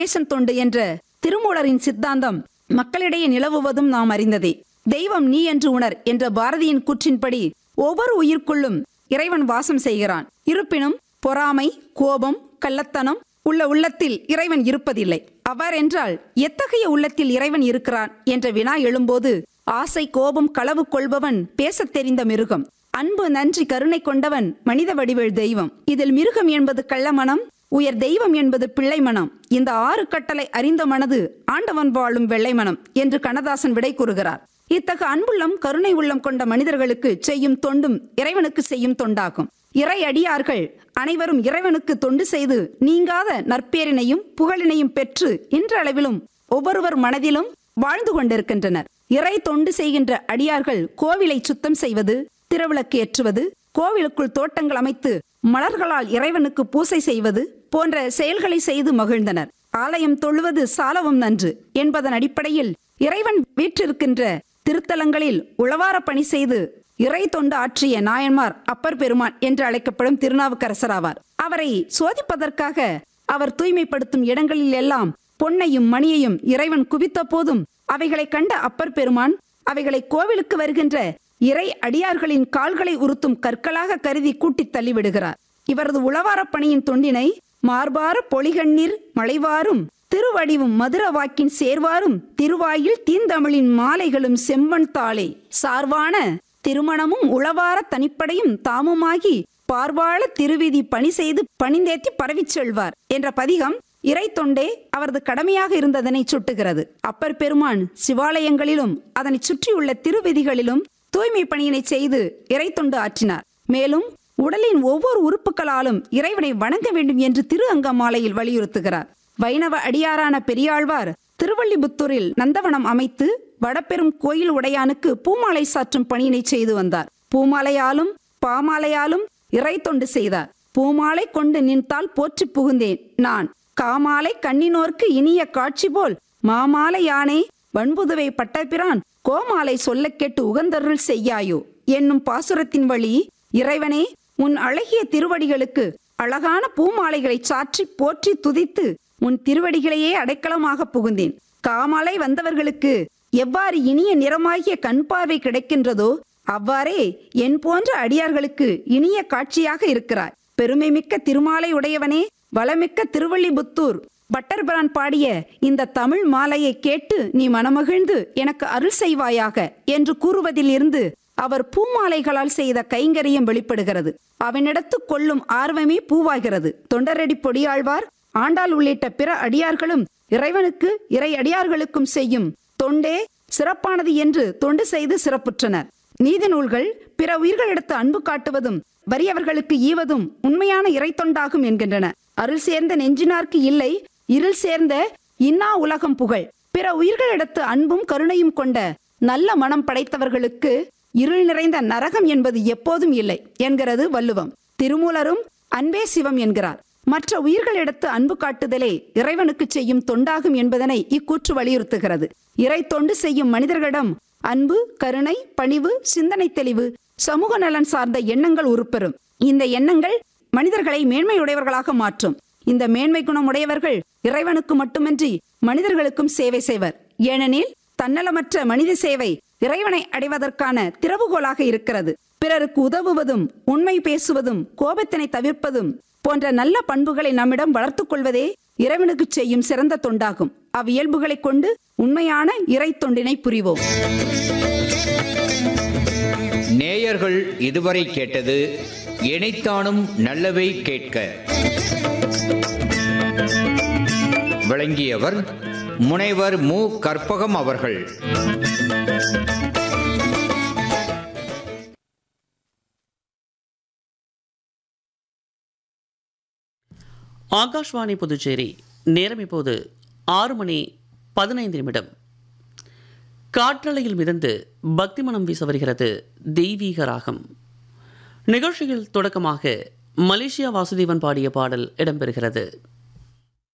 நேசன் தொண்டு என்ற திருமூலரின் சித்தாந்தம் மக்களிடையே நிலவுவதும் நாம் அறிந்ததே தெய்வம் நீ என்று உணர் என்ற பாரதியின் கூற்றின்படி ஒவ்வொரு உயிர்க்குள்ளும் இறைவன் வாசம் செய்கிறான் இருப்பினும் பொறாமை கோபம் கள்ளத்தனம் உள்ள உள்ளத்தில் இறைவன் இருப்பதில்லை அவ்வாறென்றால் எத்தகைய உள்ளத்தில் இறைவன் இருக்கிறான் என்ற வினா எழும்போது ஆசை கோபம் களவு கொள்பவன் பேசத் தெரிந்த மிருகம் அன்பு நன்றி கருணை கொண்டவன் மனித வடிவேல் தெய்வம் இதில் மிருகம் என்பது கள்ளமனம் உயர் தெய்வம் என்பது பிள்ளை மனம் இந்த ஆறு கட்டளை அறிந்த மனது ஆண்டவன் வாழும் வெள்ளை மனம் என்று கண்ணதாசன் விடை கூறுகிறார் இத்தகு அன்புள்ளம் கருணை உள்ளம் கொண்ட மனிதர்களுக்கு செய்யும் தொண்டும் இறைவனுக்கு செய்யும் தொண்டாகும் இறை அடியார்கள் அனைவரும் இறைவனுக்கு தொண்டு செய்து நீங்காத நற்பேரினையும் புகழினையும் பெற்று இன்றளவிலும் ஒவ்வொருவர் மனதிலும் வாழ்ந்து கொண்டிருக்கின்றனர் இறை தொண்டு செய்கின்ற அடியார்கள் கோவிலை சுத்தம் செய்வது திருவிளக்கு ஏற்றுவது கோவிலுக்குள் தோட்டங்கள் அமைத்து மலர்களால் இறைவனுக்கு பூசை செய்வது போன்ற செயல்களை செய்து மகிழ்ந்தனர் ஆலயம் தொழுவது சாலவும் நன்று என்பதன் அடிப்படையில் இறைவன் வீற்றிருக்கின்ற திருத்தலங்களில் உளவார பணி செய்து இறை தொண்டு ஆற்றிய நாயன்மார் அப்பர் பெருமான் என்று அழைக்கப்படும் திருநாவுக்கரசர் ஆவார் அவரை சோதிப்பதற்காக அவர் தூய்மைப்படுத்தும் இடங்களில் எல்லாம் பொன்னையும் மணியையும் இறைவன் குவித்த போதும் அவைகளை கண்ட அப்பர் பெருமான் அவைகளை கோவிலுக்கு வருகின்ற இறை அடியார்களின் கால்களை உறுத்தும் கற்களாக கருதி கூட்டித் தள்ளிவிடுகிறார் இவரது உளவாரப் பணியின் தொண்டினை மார்பார பொலிகண்ணீர் மலைவாரும் திருவடிவும் மதுர வாக்கின் சேர்வாரும் திருவாயில் தீந்தமிழின் மாலைகளும் செம்மண் தாளே சார்வான திருமணமும் உளவார தனிப்படையும் தாமுமாகி பார்வாழ திருவிதி பணி செய்து பணிந்தேத்தி பரவிச் செல்வார் என்ற பதிகம் இறை தொண்டே அவரது கடமையாக இருந்ததனை சுட்டுகிறது அப்பர் பெருமான் சிவாலயங்களிலும் அதனை சுற்றியுள்ள திருவிதிகளிலும் தூய்மை பணியினை செய்து இறை தொண்டு ஆற்றினார் மேலும் உடலின் ஒவ்வொரு உறுப்புகளாலும் இறைவனை வணங்க வேண்டும் என்று திரு அங்கமாலையில் வலியுறுத்துகிறார் வைணவ அடியாரான பெரியாழ்வார் திருவள்ளிபுத்தூரில் நந்தவனம் அமைத்து வடபெரும் கோயில் உடையானுக்கு பூமாலை சாற்றும் பணியினை செய்து வந்தார் பூமாலையாலும் பாமாலையாலும் இறை தொண்டு செய்தார் பூமாலை கொண்டு நின்றால் போற்றி புகுந்தேன் நான் காமாலை கண்ணினோர்க்கு இனிய காட்சி போல் மாமாலை யானே வன்புதுவை பட்டபிரான் கோமாலை சொல்ல கேட்டு உகந்தருள் செய்யாயோ என்னும் பாசுரத்தின் வழி இறைவனே உன் அழகிய திருவடிகளுக்கு அழகான பூமாலைகளை சாற்றி போற்றி துதித்து உன் திருவடிகளையே அடைக்கலமாக புகுந்தேன் காமாலை வந்தவர்களுக்கு எவ்வாறு இனிய நிறமாகிய கண் பார்வை கிடைக்கின்றதோ அவ்வாறே என் போன்ற அடியார்களுக்கு இனிய காட்சியாக இருக்கிறாய் பெருமைமிக்க திருமாலை உடையவனே வளமிக்க திருவள்ளிபுத்தூர் பட்டர்பிரான் பாடிய இந்த தமிழ் மாலையை கேட்டு நீ மனமகிழ்ந்து எனக்கு அருள் செய்வாயாக என்று கூறுவதில் இருந்து அவர் பூமாலைகளால் செய்த கைங்கரியம் வெளிப்படுகிறது அவனிடத்து கொள்ளும் ஆர்வமே பூவாகிறது தொண்டரடி பொடியாழ்வார் ஆண்டாள் உள்ளிட்ட பிற அடியார்களும் இறைவனுக்கு இறை அடியார்களுக்கும் செய்யும் தொண்டே சிறப்பானது என்று தொண்டு செய்து சிறப்புற்றனர் நீதி நூல்கள் பிற உயிர்களிடத்து அன்பு காட்டுவதும் வறியவர்களுக்கு ஈவதும் உண்மையான இறை தொண்டாகும் என்கின்றன அருள் சேர்ந்த நெஞ்சினார்க்கு இல்லை இருள் சேர்ந்த இன்னா உலகம் புகழ் பிற உயிர்களிடத்து அன்பும் கருணையும் கொண்ட நல்ல மனம் படைத்தவர்களுக்கு இருள் நிறைந்த நரகம் என்பது எப்போதும் இல்லை என்கிறது வள்ளுவம் திருமூலரும் அன்பே சிவம் என்கிறார் மற்ற உயிர்களிடத்து அன்பு காட்டுதலே இறைவனுக்கு செய்யும் தொண்டாகும் என்பதனை இக்கூற்று வலியுறுத்துகிறது இறை தொண்டு செய்யும் மனிதர்களிடம் அன்பு கருணை பணிவு சிந்தனை தெளிவு சமூக நலன் சார்ந்த எண்ணங்கள் உருப்பெறும் இந்த எண்ணங்கள் மனிதர்களை மேன்மையுடையவர்களாக மாற்றும் இந்த மேன்மை குணம் உடையவர்கள் இறைவனுக்கு மட்டுமின்றி மனிதர்களுக்கும் சேவை செய்வர் ஏனெனில் தன்னலமற்ற மனித சேவை இறைவனை அடைவதற்கான திறவுகோலாக இருக்கிறது பிறருக்கு உதவுவதும் உண்மை பேசுவதும் கோபத்தினை தவிர்ப்பதும் போன்ற நல்ல பண்புகளை நம்மிடம் வளர்த்துக் கொள்வதே இறைவனுக்கு செய்யும் சிறந்த தொண்டாகும் அவ்வியல்புகளைக் கொண்டு உண்மையான இறை தொண்டினை புரிவோம் நேயர்கள் இதுவரை கேட்டது இணைத்தானும் நல்லவை கேட்க விளங்கியவர் முனைவர் மு கற்பகம் அவர்கள் ஆகாஷ்வாணி புதுச்சேரி நேரம் இப்போது ஆறு மணி பதினைந்து நிமிடம் காற்றலையில் மிதந்து பக்தி மனம் வீச வருகிறது தெய்வீக ராகம் நிகழ்ச்சியில் தொடக்கமாக மலேசியா வாசுதேவன் பாடிய பாடல் இடம்பெறுகிறது